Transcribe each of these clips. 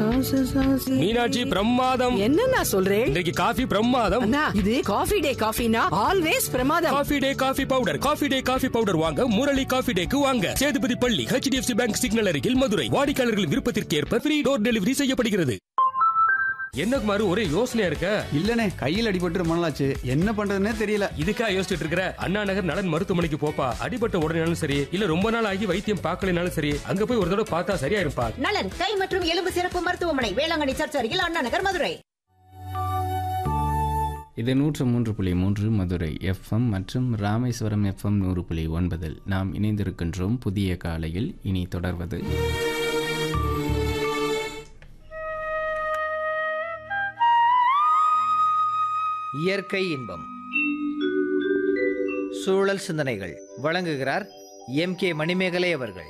மீனாட்சி பிரமாதம் என்ன நான் சொல்றேன் இன்றைக்கு காஃபி பிரமாதம் அண்ணா இது காஃபி டே காஃபினா ஆல்வேஸ் பிரமாதம் coffee day coffee powder coffee day coffee powder வாங்க முரளி காஃபி டேக்கு வாங்க சேதுபதி பள்ளி ஹெச்டிஎஃப்சி பேங்க் சிக்னல் அருகில் மதுரை வாடிக்கையாளர்களின் விருப்பத்திற்கு ஏற்ப ஃப்ரீ டோர் டெலிவரி செய்யப்படுகிறது என்ன குமாரு ஒரே யோசனையா இருக்க இல்லனே கையில் அடிபட்டு ரொம்ப நாளாச்சு என்ன பண்றதுன்னே தெரியல இதுக்கா யோசிச்சுட்டு இருக்கிற அண்ணா நகர் நலன் மருத்துவமனைக்கு போப்பா அடிபட்ட உடனேனாலும் சரி இல்ல ரொம்ப நாள் ஆகி வைத்தியம் பார்க்கலனாலும் சரி அங்க போய் ஒரு தடவை பார்த்தா சரியா இருப்பா நலன் கை மற்றும் எலும்பு சிறப்பு மருத்துவமனை வேளாங்கண்ணி சர்ச் அருகில் அண்ணா நகர் மதுரை இது நூற்று மூன்று புள்ளி மூன்று மதுரை எஃப்எம் மற்றும் ராமேஸ்வரம் எஃப்எம் நூறு புள்ளி ஒன்பதில் நாம் இணைந்திருக்கின்றோம் புதிய காலையில் இனி தொடர்வது இயற்கை இன்பம் சூழல் சிந்தனைகள் வழங்குகிறார் எம் கே மணிமேகலை அவர்கள்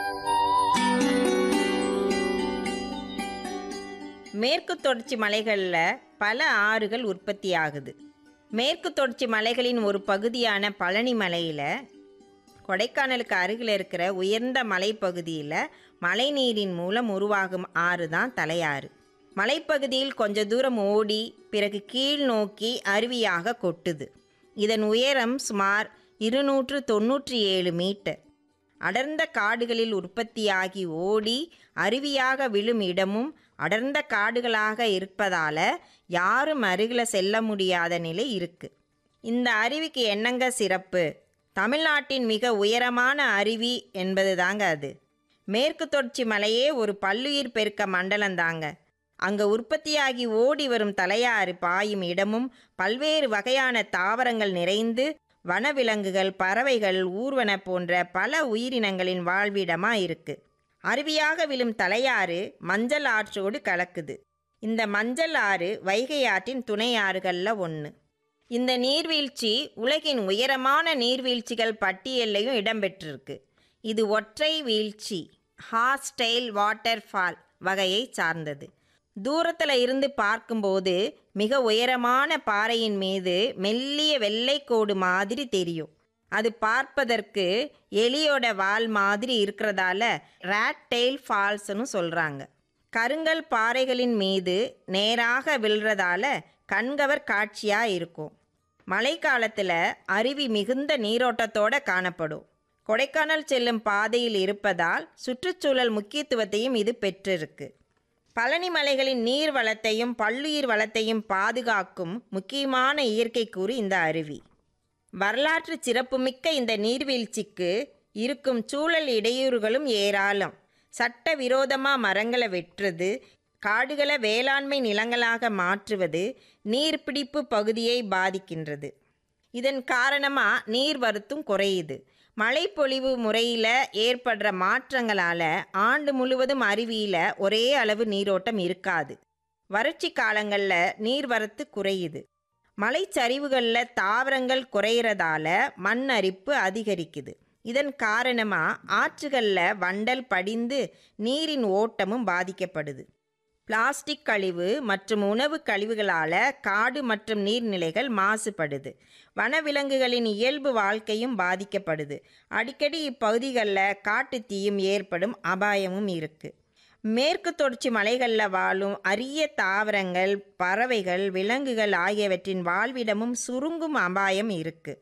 மேற்கு தொடர்ச்சி மலைகளில் பல ஆறுகள் உற்பத்தி ஆகுது மேற்கு தொடர்ச்சி மலைகளின் ஒரு பகுதியான பழனி மலையில் கொடைக்கானலுக்கு அருகில் இருக்கிற உயர்ந்த மலைப்பகுதியில் மழைநீரின் மூலம் உருவாகும் ஆறு தான் தலையாறு மலைப்பகுதியில் கொஞ்ச தூரம் ஓடி பிறகு கீழ் நோக்கி அருவியாக கொட்டுது இதன் உயரம் சுமார் இருநூற்று தொண்ணூற்றி ஏழு மீட்டர் அடர்ந்த காடுகளில் உற்பத்தியாகி ஓடி அருவியாக விழும் இடமும் அடர்ந்த காடுகளாக இருப்பதால யாரும் அருகில் செல்ல முடியாத நிலை இருக்கு இந்த அருவிக்கு என்னங்க சிறப்பு தமிழ்நாட்டின் மிக உயரமான அருவி என்பது தாங்க அது மேற்கு தொடர்ச்சி மலையே ஒரு பல்லுயிர் பெருக்க மண்டலம் தாங்க அங்கே உற்பத்தியாகி ஓடி வரும் தலையாறு பாயும் இடமும் பல்வேறு வகையான தாவரங்கள் நிறைந்து வனவிலங்குகள் பறவைகள் ஊர்வன போன்ற பல உயிரினங்களின் வாழ்விடமாக இருக்கு அருவியாக விழும் தலையாறு மஞ்சள் ஆற்றோடு கலக்குது இந்த மஞ்சள் ஆறு வைகை ஆற்றின் துணை ஆறுகளில் ஒன்று இந்த நீர்வீழ்ச்சி உலகின் உயரமான நீர்வீழ்ச்சிகள் பட்டியல்லையும் இடம்பெற்றிருக்கு இது ஒற்றை வீழ்ச்சி ஹாஸ்டைல் வாட்டர் ஃபால் வகையை சார்ந்தது தூரத்தில் இருந்து பார்க்கும்போது மிக உயரமான பாறையின் மீது மெல்லிய வெள்ளைக்கோடு மாதிரி தெரியும் அது பார்ப்பதற்கு எலியோட வால் மாதிரி இருக்கிறதால ரேட் டெயில் ஃபால்ஸ்னு சொல்கிறாங்க கருங்கல் பாறைகளின் மீது நேராக விழுறதால கண்கவர் காட்சியாக இருக்கும் மழைக்காலத்தில் அருவி மிகுந்த நீரோட்டத்தோட காணப்படும் கொடைக்கானல் செல்லும் பாதையில் இருப்பதால் சுற்றுச்சூழல் முக்கியத்துவத்தையும் இது பெற்றிருக்கு பழனி மலைகளின் நீர் வளத்தையும் பல்லுயிர் வளத்தையும் பாதுகாக்கும் முக்கியமான இயற்கை கூறு இந்த அருவி வரலாற்று சிறப்புமிக்க இந்த நீர்வீழ்ச்சிக்கு இருக்கும் சூழல் இடையூறுகளும் ஏராளம் சட்ட விரோதமாக மரங்களை வெட்டுறது காடுகளை வேளாண்மை நிலங்களாக மாற்றுவது நீர்பிடிப்பு பகுதியை பாதிக்கின்றது இதன் காரணமாக நீர் வரத்தும் குறையுது மழைப்பொழிவு முறையில் ஏற்படுற மாற்றங்களால் ஆண்டு முழுவதும் அருவியில் ஒரே அளவு நீரோட்டம் இருக்காது வறட்சி காலங்களில் நீர்வரத்து குறையுது மலைச்சரிவுகளில் தாவரங்கள் குறையிறதால மண் அரிப்பு அதிகரிக்குது இதன் காரணமாக ஆற்றுகளில் வண்டல் படிந்து நீரின் ஓட்டமும் பாதிக்கப்படுது பிளாஸ்டிக் கழிவு மற்றும் உணவு கழிவுகளால் காடு மற்றும் நீர்நிலைகள் மாசுபடுது வனவிலங்குகளின் இயல்பு வாழ்க்கையும் பாதிக்கப்படுது அடிக்கடி இப்பகுதிகளில் காட்டுத்தீயும் ஏற்படும் அபாயமும் இருக்குது மேற்கு தொடர்ச்சி மலைகளில் வாழும் அரிய தாவரங்கள் பறவைகள் விலங்குகள் ஆகியவற்றின் வாழ்விடமும் சுருங்கும் அபாயம் இருக்குது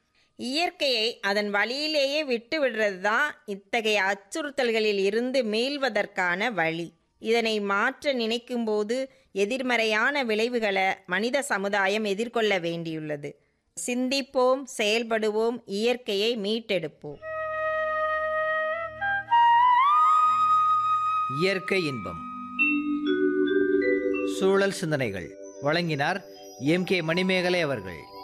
இயற்கையை அதன் வழியிலேயே விட்டு விடுறது தான் இத்தகைய அச்சுறுத்தல்களில் இருந்து மீள்வதற்கான வழி இதனை மாற்ற நினைக்கும்போது எதிர்மறையான விளைவுகளை மனித சமுதாயம் எதிர்கொள்ள வேண்டியுள்ளது சிந்திப்போம் செயல்படுவோம் இயற்கையை மீட்டெடுப்போம் இயற்கை இன்பம் சூழல் சிந்தனைகள் வழங்கினார் எம் கே மணிமேகலை அவர்கள்